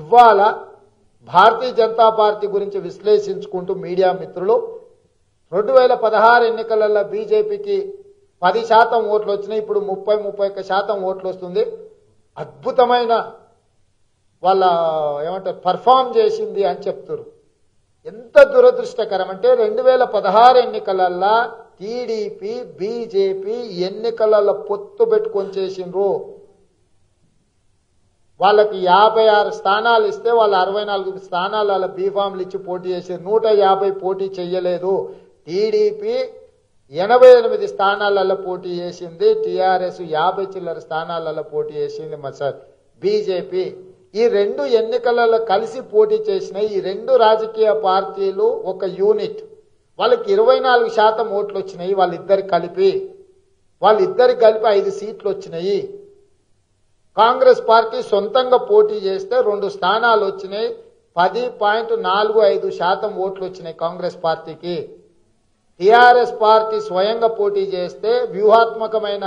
ఇవాళ భారతీయ జనతా పార్టీ గురించి విశ్లేషించుకుంటూ మీడియా మిత్రులు రెండు వేల పదహారు ఎన్నికలలో బీజేపీకి పది శాతం ఓట్లు వచ్చినాయి ఇప్పుడు ముప్పై ముప్పై ఒక్క శాతం ఓట్లు వస్తుంది అద్భుతమైన వాళ్ళ ఏమంటారు పర్ఫామ్ చేసింది అని చెప్తారు ఎంత దురదృష్టకరం అంటే రెండు వేల పదహారు ఎన్నికలల్లా టీడీపీ బీజేపీ ఎన్నికలలో పొత్తు పెట్టుకొని చేసిండ్రు వాళ్ళకి యాభై ఆరు స్థానాలు ఇస్తే వాళ్ళు అరవై నాలుగు స్థానాలు వాళ్ళ బీఫామ్లు ఇచ్చి పోటీ చేసారు నూట యాభై పోటీ చెయ్యలేదు టీడీపీ ఎనభై ఎనిమిది స్థానాలలో పోటీ చేసింది టీఆర్ఎస్ యాభై చిల్లర స్థానాలలో పోటీ చేసింది మా సార్ బీజేపీ ఈ రెండు ఎన్నికలలో కలిసి పోటీ చేసిన ఈ రెండు రాజకీయ పార్టీలు ఒక యూనిట్ వాళ్ళకి ఇరవై నాలుగు శాతం ఓట్లు వచ్చినాయి వాళ్ళిద్దరు కలిపి వాళ్ళిద్దరు కలిపి ఐదు సీట్లు వచ్చినాయి కాంగ్రెస్ పార్టీ సొంతంగా పోటీ చేస్తే రెండు స్థానాలు వచ్చినాయి పది పాయింట్ నాలుగు ఐదు శాతం ఓట్లు వచ్చినాయి కాంగ్రెస్ పార్టీకి టిఆర్ఎస్ పార్టీ స్వయంగా పోటీ చేస్తే వ్యూహాత్మకమైన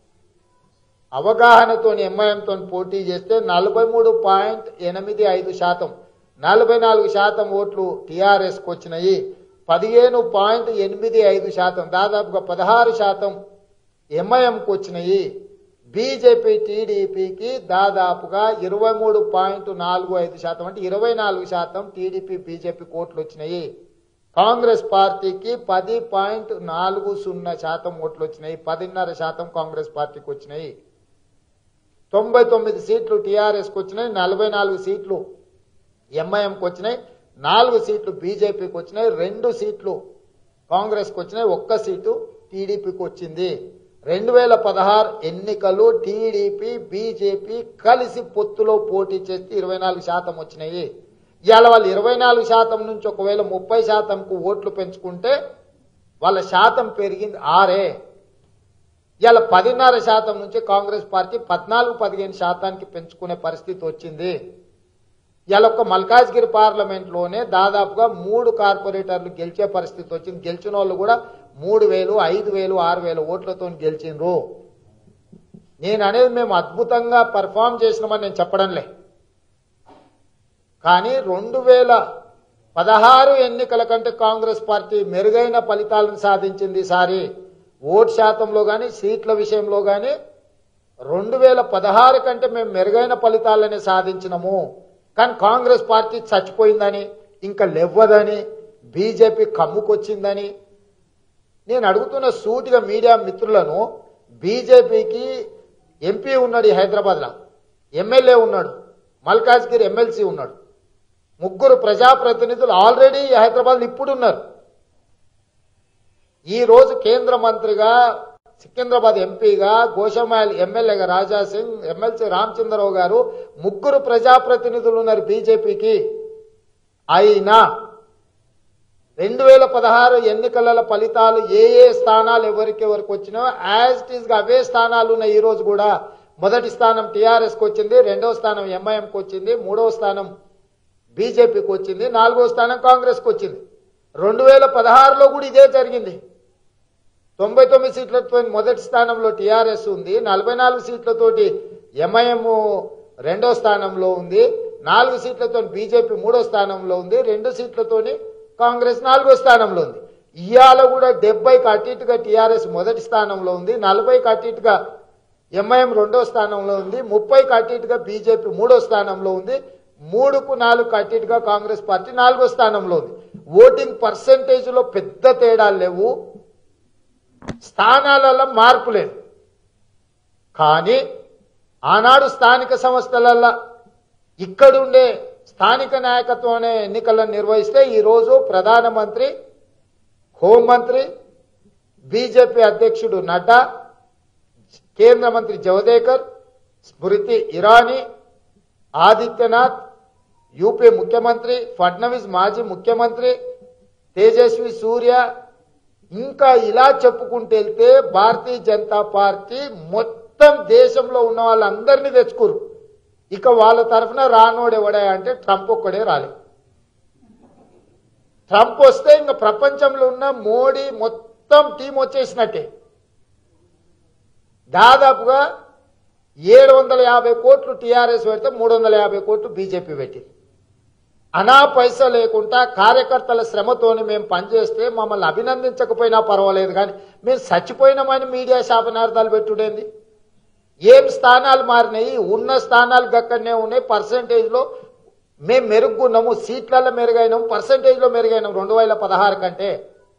అవగాహనతో ఎంఐఎంతో పోటీ చేస్తే నలభై మూడు పాయింట్ ఎనిమిది ఐదు శాతం నలభై నాలుగు శాతం ఓట్లు టిఆర్ఎస్కి వచ్చినాయి పదిహేను పాయింట్ ఎనిమిది ఐదు శాతం దాదాపుగా పదహారు శాతం ఎంఐఎంకి వచ్చినాయి బీజేపీ టీడీపీకి దాదాపుగా ఇరవై మూడు పాయింట్ నాలుగు ఐదు శాతం అంటే ఇరవై నాలుగు శాతం టీడీపీ బీజేపీ కోట్లు వచ్చినాయి కాంగ్రెస్ పార్టీకి పది పాయింట్ నాలుగు సున్నా శాతం ఓట్లు వచ్చినాయి పదిన్నర శాతం కాంగ్రెస్ పార్టీకి వచ్చినాయి తొంభై తొమ్మిది సీట్లు టీఆర్ఎస్కి వచ్చినాయి నలభై నాలుగు సీట్లు ఎంఐఎంకి వచ్చినాయి నాలుగు సీట్లు బీజేపీకి వచ్చినాయి రెండు సీట్లు కాంగ్రెస్కి వచ్చినాయి ఒక్క సీటు టీడీపీకి వచ్చింది రెండు వేల పదహారు ఎన్నికలు టీడీపీ బీజేపీ కలిసి పొత్తులో పోటీ చేస్తే ఇరవై నాలుగు శాతం వచ్చినాయి ఇవాళ వాళ్ళు ఇరవై నాలుగు శాతం నుంచి ఒకవేళ ముప్పై శాతంకు ఓట్లు పెంచుకుంటే వాళ్ళ శాతం పెరిగింది ఆరే ఇవాళ పదిన్నర శాతం నుంచి కాంగ్రెస్ పార్టీ పద్నాలుగు పదిహేను శాతానికి పెంచుకునే పరిస్థితి వచ్చింది ఇవాళ ఒక్క మల్కాజ్గిరి పార్లమెంట్లోనే దాదాపుగా మూడు కార్పొరేటర్లు గెలిచే పరిస్థితి వచ్చింది గెలిచిన వాళ్ళు కూడా మూడు వేలు ఐదు వేలు ఆరు వేల ఓట్లతో గెలిచిండ్రు నేను అనేది మేము అద్భుతంగా పర్ఫామ్ చేసినామని నేను చెప్పడంలే కానీ రెండు వేల పదహారు ఎన్నికల కంటే కాంగ్రెస్ పార్టీ మెరుగైన ఫలితాలను సాధించింది ఈసారి ఓటు శాతంలో కానీ సీట్ల విషయంలో కానీ రెండు వేల పదహారు కంటే మేము మెరుగైన ఫలితాలనే సాధించినము కానీ కాంగ్రెస్ పార్టీ చచ్చిపోయిందని ఇంకా లెవ్వదని బీజేపీ కమ్ముకొచ్చిందని నేను అడుగుతున్న సూటిగా మీడియా మిత్రులను బీజేపీకి ఎంపీ ఉన్నాడు ఈ హైదరాబాద్లో ఎమ్మెల్యే ఉన్నాడు మల్కాజ్గిరి ఎమ్మెల్సీ ఉన్నాడు ముగ్గురు ప్రజాప్రతినిధులు ఆల్రెడీ హైదరాబాద్ ఇప్పుడు ఉన్నారు ఈ రోజు కేంద్ర మంత్రిగా సికింద్రాబాద్ ఎంపీగా గోషమాయల్ ఎమ్మెల్యేగా రాజా సింగ్ ఎమ్మెల్సీ రామచంద్రరావు గారు ముగ్గురు ప్రజాప్రతినిధులు ఉన్నారు బీజేపీకి అయినా రెండు వేల పదహారు ఎన్నికల ఫలితాలు ఏ ఏ స్థానాలు ఎవరికి ఎవరికి వచ్చినా యాజ్ ఇట్ ఈస్ గా అవే స్థానాలు ఉన్నాయి ఈ రోజు కూడా మొదటి స్థానం టీఆర్ఎస్ కి వచ్చింది రెండవ స్థానం ఎంఐఎంకి వచ్చింది మూడవ స్థానం బీజేపీకి వచ్చింది నాలుగో స్థానం కాంగ్రెస్కి వచ్చింది రెండు వేల పదహారులో కూడా ఇదే జరిగింది తొంభై తొమ్మిది సీట్లతో మొదటి స్థానంలో టీఆర్ఎస్ ఉంది నలభై నాలుగు సీట్లతోటి ఎంఐఎం రెండో స్థానంలో ఉంది నాలుగు సీట్లతో బీజేపీ మూడో స్థానంలో ఉంది రెండు సీట్లతోని కాంగ్రెస్ నాలుగో స్థానంలో ఉంది ఇవాళ కూడా డెబ్బైకి అటు ఇటుగా టీఆర్ఎస్ మొదటి స్థానంలో ఉంది నలభైకి అటు ఇటుగా ఎంఐఎం రెండో స్థానంలో ఉంది ముప్పైకి అటు ఇటుగా బీజేపీ మూడో స్థానంలో ఉంది మూడుకు నాలుగు అటు ఇటుగా కాంగ్రెస్ పార్టీ నాలుగో స్థానంలో ఉంది ఓటింగ్ పర్సంటేజ్ లో పెద్ద తేడాలు లేవు స్థానాలలో మార్పు లేదు కానీ ఆనాడు స్థానిక సంస్థలల్లో ఇక్కడుండే స్థానిక నాయకత్వమే ఎన్నికలను నిర్వహిస్తే ఈరోజు ప్రధానమంత్రి హోంమంత్రి బీజేపీ అధ్యక్షుడు నడ్డా కేంద్ర మంత్రి జవదేకర్ స్మృతి ఇరానీ ఆదిత్యనాథ్ యూపీ ముఖ్యమంత్రి ఫడ్నవీస్ మాజీ ముఖ్యమంత్రి తేజస్వి సూర్య ఇంకా ఇలా చెప్పుకుంటూ వెళ్తే భారతీయ జనతా పార్టీ మొత్తం దేశంలో ఉన్న వాళ్ళందరినీ తెచ్చుకోరు ఇక వాళ్ళ తరఫున రానోడు ఎవడే అంటే ట్రంప్ ఒక్కడే రాలే ట్రంప్ వస్తే ఇంకా ప్రపంచంలో ఉన్న మోడీ మొత్తం టీం వచ్చేసినట్టే దాదాపుగా ఏడు వందల యాభై కోట్లు టీఆర్ఎస్ పెడితే మూడు వందల యాభై కోట్లు బీజేపీ పెట్టింది అనా పైసా లేకుండా కార్యకర్తల శ్రమతోని మేము పనిచేస్తే మమ్మల్ని అభినందించకపోయినా పర్వాలేదు కానీ మేము చచ్చిపోయినామని మీడియా శాపనార్థాలు పెట్టుడేంది ఏం స్థానాలు మారినాయి ఉన్న స్థానాలు గక్కడనే ఉన్నాయి పర్సంటేజ్లో మేము మెరుగున్నాము సీట్లలో మెరుగైనాము పర్సంటేజ్లో మెరుగైనాము రెండు వేల పదహారు కంటే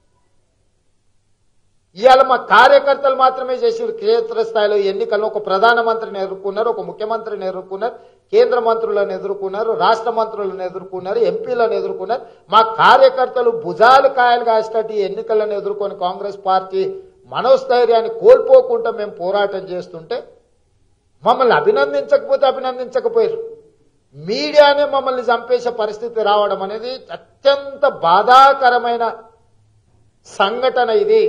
ఇవాళ మా కార్యకర్తలు మాత్రమే చేసిన క్షేత్రస్థాయిలో ఎన్నికల్లో ఒక ప్రధానమంత్రిని ఎదుర్కొన్నారు ఒక ముఖ్యమంత్రిని ఎదుర్కొన్నారు కేంద్ర మంత్రులను ఎదుర్కొన్నారు రాష్ట్ర మంత్రులను ఎదుర్కొన్నారు ఎంపీలను ఎదుర్కొన్నారు మా కార్యకర్తలు భుజాలు కాయలు కాసేటట్టు ఈ ఎన్నికలను ఎదుర్కొని కాంగ్రెస్ పార్టీ మనోస్థైర్యాన్ని కోల్పోకుండా మేము పోరాటం చేస్తుంటే మమ్మల్ని అభినందించకపోతే అభినందించకపోయారు మీడియానే మమ్మల్ని చంపేసే పరిస్థితి రావడం అనేది అత్యంత బాధాకరమైన సంఘటన ఇది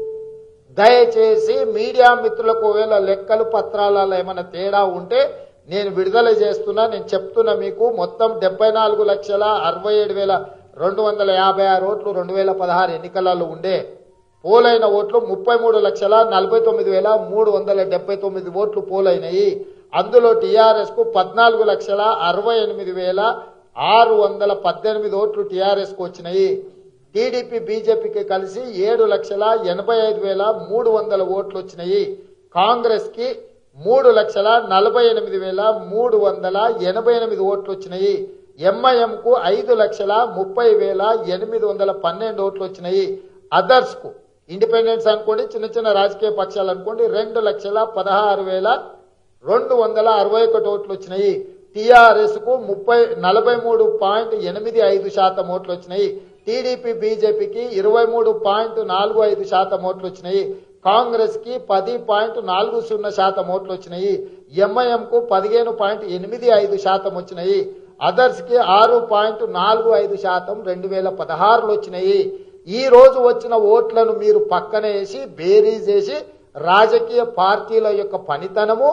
దయచేసి మీడియా మిత్రులకు ఒకవేళ లెక్కలు పత్రాలలో ఏమైనా తేడా ఉంటే నేను విడుదల చేస్తున్నా నేను చెప్తున్నా మీకు మొత్తం డెబ్బై నాలుగు లక్షల అరవై ఏడు వేల రెండు వందల యాభై ఆరు ఓట్లు రెండు వేల పదహారు ఎన్నికలలో ఉండే పోలైన ఓట్లు ముప్పై మూడు లక్షల నలభై తొమ్మిది వేల మూడు వందల డెబ్బై తొమ్మిది ఓట్లు పోలైనయి అందులో టీఆర్ఎస్ కు పద్నాలుగు లక్షల అరవై ఎనిమిది వేల ఆరు వందల పద్దెనిమిది ఓట్లు టీఆర్ఎస్ కు వచ్చినాయి టీడీపీ బీజేపీకి కలిసి ఏడు లక్షల ఎనభై ఐదు వేల మూడు వందల ఓట్లు వచ్చినాయి కాంగ్రెస్ కి మూడు లక్షల నలభై ఎనిమిది వేల మూడు వందల ఎనభై ఎనిమిది ఓట్లు వచ్చినాయి ఎంఐఎం కు ఐదు లక్షల ముప్పై వేల ఎనిమిది వందల పన్నెండు ఓట్లు వచ్చినాయి అదర్స్ కు ఇండిపెండెన్స్ అనుకోండి చిన్న చిన్న రాజకీయ పక్షాలు అనుకోండి రెండు లక్షల పదహారు వేల రెండు వందల అరవై ఒకటి ఓట్లు వచ్చినాయి టిఆర్ఎస్ కు ముప్పై నలభై మూడు పాయింట్ ఎనిమిది ఐదు శాతం ఓట్లు వచ్చినాయి టీడీపీ బీజేపీకి ఇరవై మూడు పాయింట్ నాలుగు ఐదు శాతం ఓట్లు వచ్చినాయి కాంగ్రెస్ కి పది పాయింట్ నాలుగు సున్నా శాతం ఓట్లు వచ్చినాయి ఎంఐఎం కు పదిహేను పాయింట్ ఎనిమిది ఐదు శాతం వచ్చినాయి అదర్స్ కి ఆరు పాయింట్ నాలుగు ఐదు శాతం రెండు వేల పదహారులో వచ్చినాయి ఈ రోజు వచ్చిన ఓట్లను మీరు పక్కన వేసి బేరీజ్ వేసి రాజకీయ పార్టీల యొక్క పనితనము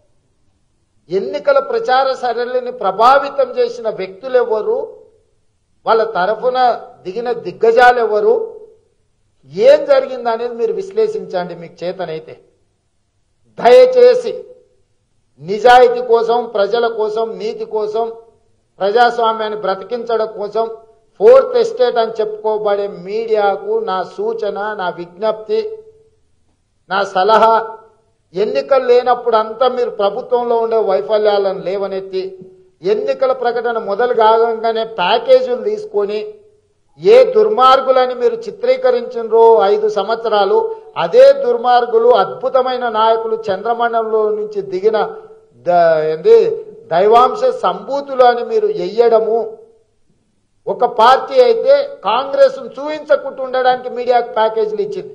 ఎన్నికల ప్రచార సరళిని ప్రభావితం చేసిన వ్యక్తులు ఎవరు వాళ్ళ తరఫున దిగిన దిగ్గజాలు ఎవరు ఏం జరిగింది అనేది మీరు విశ్లేషించండి మీకు చేతనైతే దయచేసి నిజాయితీ కోసం ప్రజల కోసం నీతి కోసం ప్రజాస్వామ్యాన్ని బ్రతికించడం కోసం ఫోర్త్ ఎస్టేట్ అని చెప్పుకోబడే మీడియాకు నా సూచన నా విజ్ఞప్తి నా సలహా ఎన్నికలు లేనప్పుడు అంతా మీరు ప్రభుత్వంలో ఉండే వైఫల్యాలను లేవనెత్తి ఎన్నికల ప్రకటన మొదలు కాగానే ప్యాకేజీలు తీసుకొని ఏ దుర్మార్గులని మీరు చిత్రీకరించినరో ఐదు సంవత్సరాలు అదే దుర్మార్గులు అద్భుతమైన నాయకులు చంద్రమండలంలో నుంచి దిగిన ద- ఏంది దైవాంశ సంభూతులు అని మీరు ఎయ్యడము ఒక పార్టీ అయితే కాంగ్రెస్ చూపించకుండా ఉండడానికి మీడియాకు ప్యాకేజీలు ఇచ్చింది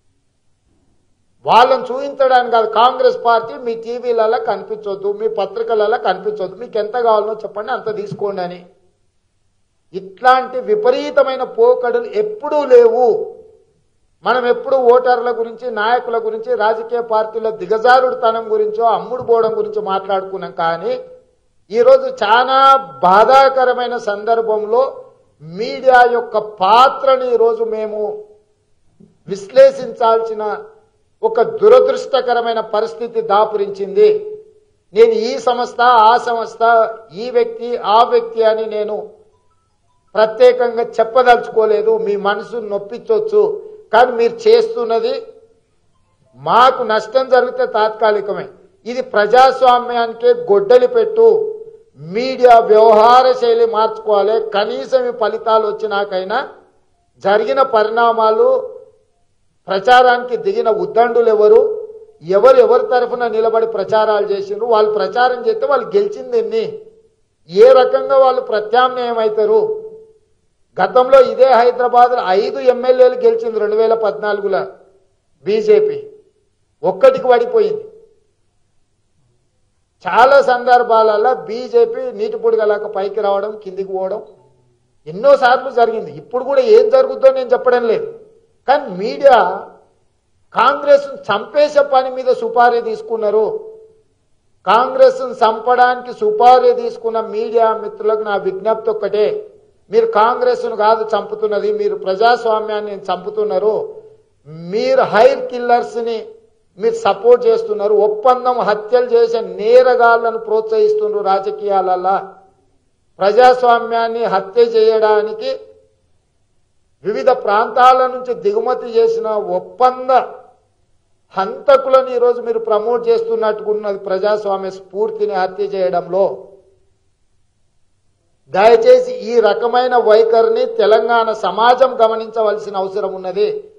వాళ్ళని చూపించడానికి కాదు కాంగ్రెస్ పార్టీ మీ టీవీలలో కనిపించొద్దు మీ పత్రికలలో కనిపించొద్దు మీకు ఎంత కావాలో చెప్పండి అంత తీసుకోండి అని ఇట్లాంటి విపరీతమైన పోకడలు ఎప్పుడూ లేవు మనం ఎప్పుడు ఓటర్ల గురించి నాయకుల గురించి రాజకీయ పార్టీల దిగజారుడుతనం గురించో అమ్ముడు పోవడం గురించి మాట్లాడుకున్నాం కానీ ఈరోజు చాలా బాధాకరమైన సందర్భంలో మీడియా యొక్క పాత్రని ఈరోజు మేము విశ్లేషించాల్సిన ఒక దురదృష్టకరమైన పరిస్థితి దాపురించింది నేను ఈ సంస్థ ఆ సంస్థ ఈ వ్యక్తి ఆ వ్యక్తి అని నేను ప్రత్యేకంగా చెప్పదలుచుకోలేదు మీ మనసు నొప్పించవచ్చు కానీ మీరు చేస్తున్నది మాకు నష్టం జరిగితే తాత్కాలికమే ఇది ప్రజాస్వామ్యానికే గొడ్డలి పెట్టు మీడియా వ్యవహార శైలి మార్చుకోవాలి కనీసం ఈ ఫలితాలు వచ్చినాకైనా జరిగిన పరిణామాలు ప్రచారానికి దిగిన ఉద్దండులు ఎవరు ఎవరు ఎవరి తరఫున నిలబడి ప్రచారాలు చేసిండ్రు వాళ్ళు ప్రచారం చేస్తే వాళ్ళు గెలిచింది ఎన్ని ఏ రకంగా వాళ్ళు ప్రత్యామ్నాయం అవుతారు గతంలో ఇదే హైదరాబాద్ ఐదు ఎమ్మెల్యేలు గెలిచింది రెండు వేల పద్నాలుగులో బీజేపీ ఒక్కటికి పడిపోయింది చాలా సందర్భాలలో బీజేపీ నీటి పొడిగలాక పైకి రావడం కిందికి పోవడం ఎన్నోసార్లు జరిగింది ఇప్పుడు కూడా ఏం జరుగుతుందో నేను చెప్పడం లేదు కానీ మీడియా కాంగ్రెస్ చంపేసే పని మీద సుపారీ తీసుకున్నారు కాంగ్రెస్ చంపడానికి సుపారీ తీసుకున్న మీడియా మిత్రులకు నా విజ్ఞప్తి ఒక్కటే మీరు కాంగ్రెస్ కాదు చంపుతున్నది మీరు ప్రజాస్వామ్యాన్ని చంపుతున్నారు మీరు హైర్ కిల్లర్స్ ని మీరు సపోర్ట్ చేస్తున్నారు ఒప్పందం హత్యలు చేసే నేరగాళ్లను ప్రోత్సహిస్తున్నారు రాజకీయాలల్లా ప్రజాస్వామ్యాన్ని హత్య చేయడానికి వివిధ ప్రాంతాల నుంచి దిగుమతి చేసిన ఒప్పంద హంతకులను ఈరోజు మీరు ప్రమోట్ చేస్తున్నట్టుకున్నది ప్రజాస్వామ్య స్ఫూర్తిని హత్య చేయడంలో దయచేసి ఈ రకమైన వైఖరిని తెలంగాణ సమాజం గమనించవలసిన అవసరం ఉన్నది